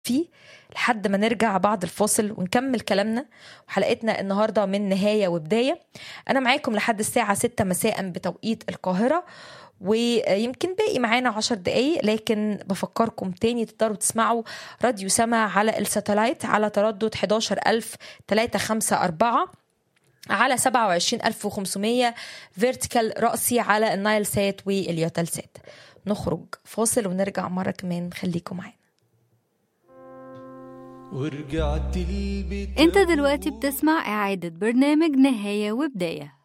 فيه لحد ما نرجع بعد الفاصل ونكمل كلامنا وحلقتنا النهاردة من نهاية وبداية أنا معاكم لحد الساعة 6 مساء بتوقيت القاهرة ويمكن باقي معانا عشر دقايق لكن بفكركم تاني تقدروا تسمعوا راديو سما على الساتلايت على تردد 11354 على 27500 فيرتيكال رأسي على النايل سات واليوتل سات نخرج فاصل ونرجع مرة كمان خليكم معانا ورجعت البيت انت دلوقتي بتسمع اعادة برنامج نهاية وبداية